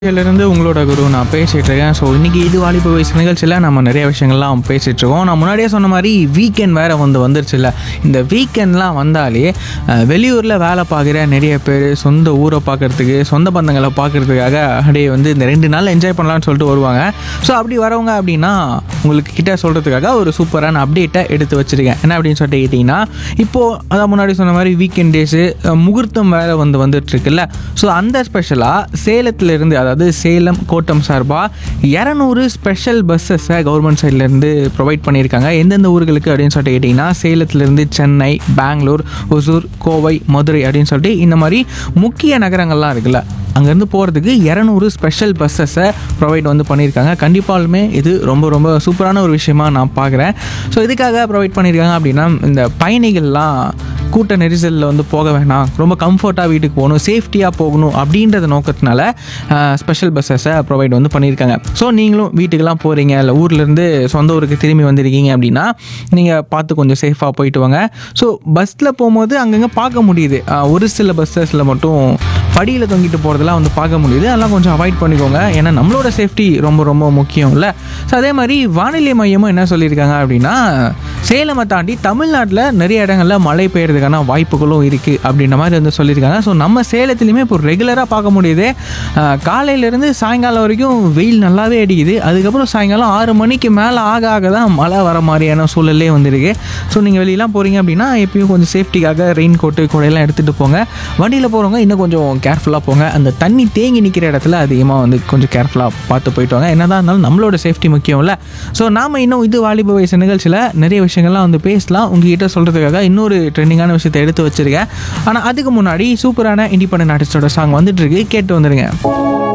இருந்து உங்களோட குரு நான் பேசிகிட்டு இருக்கேன் ஸோ இன்றைக்கி இது வாலிப வயசு நிகழ்ச்சியில் நம்ம நிறைய விஷயங்கள்லாம் பேசிகிட்டு இருக்கோம் நான் முன்னாடியே சொன்ன மாதிரி வீக்கெண்ட் வேறு வந்து வந்துருச்சுல்ல இந்த வீக்கெண்ட்லாம் வந்தாலே அஹ், வெளியூரில் வேலை பார்க்குற நிறைய பேர் சொந்த ஊரை பார்க்குறதுக்கு சொந்த பந்தங்களை பார்க்குறதுக்காக அப்படியே வந்து இந்த ரெண்டு நாள் என்ஜாய் பண்ணலாம்னு சொல்லிட்டு வருவாங்க ஸோ அப்படி வரவங்க அப்படின்னா உங்களுக்கு கிட்ட சொல்கிறதுக்காக ஒரு சூப்பரான அப்டேட்டை எடுத்து வச்சுருக்கேன் என்ன அப்படின்னு சொல்லிட்டு கேட்டிங்கன்னா இப்போது அதான் முன்னாடி சொன்ன மாதிரி வீக்கெண்ட் டேஸு முகூர்த்தம் வேறு வந்து வந்துட்டு இருக்குல்ல ஸோ அந்த ஸ்பெஷலாக சேலத்திலேருந்து அதாவது சேலம் கோட்டம் சார்பாக இரநூறு ஸ்பெஷல் பஸ்ஸஸை கவர்மெண்ட் சைட்லேருந்து ப்ரொவைட் பண்ணியிருக்காங்க எந்தெந்த ஊர்களுக்கு அப்படின்னு சொல்லிட்டு கேட்டிங்கன்னா சேலத்திலேருந்து சென்னை பெங்களூர் ஒசூர் கோவை மதுரை அப்படின்னு சொல்லிட்டு இந்த மாதிரி முக்கிய நகரங்கள்லாம் இருக்குல்ல அங்கேருந்து போகிறதுக்கு இரநூறு ஸ்பெஷல் பஸ்ஸஸை ப்ரொவைட் வந்து பண்ணியிருக்காங்க கண்டிப்பாலுமே இது ரொம்ப ரொம்ப சூப்பரான ஒரு விஷயமா நான் பார்க்குறேன் ஸோ இதுக்காக ப்ரொவைட் பண்ணியிருக்காங்க அப்படின்னா இந்த பயணிகள்லாம் கூட்ட நெரிசலில் வந்து போக வேணாம் ரொம்ப கம்ஃபர்ட்டாக வீட்டுக்கு போகணும் சேஃப்டியாக போகணும் அப்படின்றத நோக்கத்தினால ஸ்பெஷல் பஸ்ஸஸை ப்ரொவைட் வந்து பண்ணியிருக்காங்க ஸோ நீங்களும் வீட்டுக்கெல்லாம் போகிறீங்க இல்லை ஊர்லேருந்து சொந்த ஊருக்கு திரும்பி வந்திருக்கீங்க அப்படின்னா நீங்கள் பார்த்து கொஞ்சம் சேஃபாக போயிட்டு வாங்க ஸோ பஸ்ஸில் போகும்போது அங்கங்கே பார்க்க முடியுது அஹ், ஒரு சில பஸ்ஸஸில் மட்டும் படியில் தொங்கிட்டு போகிறதெல்லாம் வந்து பார்க்க முடியுது அதெல்லாம் கொஞ்சம் அவாய்ட் பண்ணிக்கோங்க ஏன்னா நம்மளோட சேஃப்டி ரொம்ப ரொம்ப முக்கியம் இல்லை ஸோ அதே மாதிரி வானிலை மையமும் என்ன சொல்லியிருக்காங்க அப்படின்னா சேலமை தாண்டி தமிழ்நாட்டில் நிறைய இடங்களில் மழை பெய்யறதுக்கான வாய்ப்புகளும் இருக்குது அப்படின்ற மாதிரி வந்து சொல்லியிருக்காங்க ஸோ நம்ம சேலத்துலேயுமே இப்போ ரெகுலராக பார்க்க முடியுது அஹ், காலையிலேருந்து சாயங்காலம் வரைக்கும் வெயில் நல்லாவே அடிக்குது அதுக்கப்புறம் சாயங்காலம் ஆறு மணிக்கு மேலே ஆக ஆக தான் மழை வர மாதிரியான சூழலே வந்திருக்கு ஸோ நீங்கள் வெளியெல்லாம் போகிறீங்க அப்படின்னா எப்பயும் கொஞ்சம் சேஃப்டிக்காக ரெயின் கோட்டு குடையெல்லாம் எடுத்துகிட்டு போங்க வண்டியில் போகிறவங்க இன்னும் கொஞ்சம் கேர்ஃபுல்லாக போங்க அந்த தண்ணி தேங்கி நிற்கிற இடத்துல அதிகமாக வந்து கொஞ்சம் கேர்ஃபுல்லாக பார்த்து போயிட்டு வாங்க என்னதான் இருந்தாலும் நம்மளோட சேஃப்டி முக்கியம்ல ஸோ நாம் இன்னும் இது வாலிப வயசு நிகழ்ச்சியில் நிறைய விஷயங்கள்லாம் வந்து பேசலாம் உங்ககிட்ட சொல்கிறதுக்காக இன்னொரு ட்ரெண்டிங்கான விஷயத்தை எடுத்து வச்சிருக்கேன் ஆனால் அதுக்கு முன்னாடி சூப்பரான இண்டிபெண்டன்ட் ஆர்டிஸ்டோட சாங் வந்துட்டு இருக்கு கேட்டு வந்துடுங்க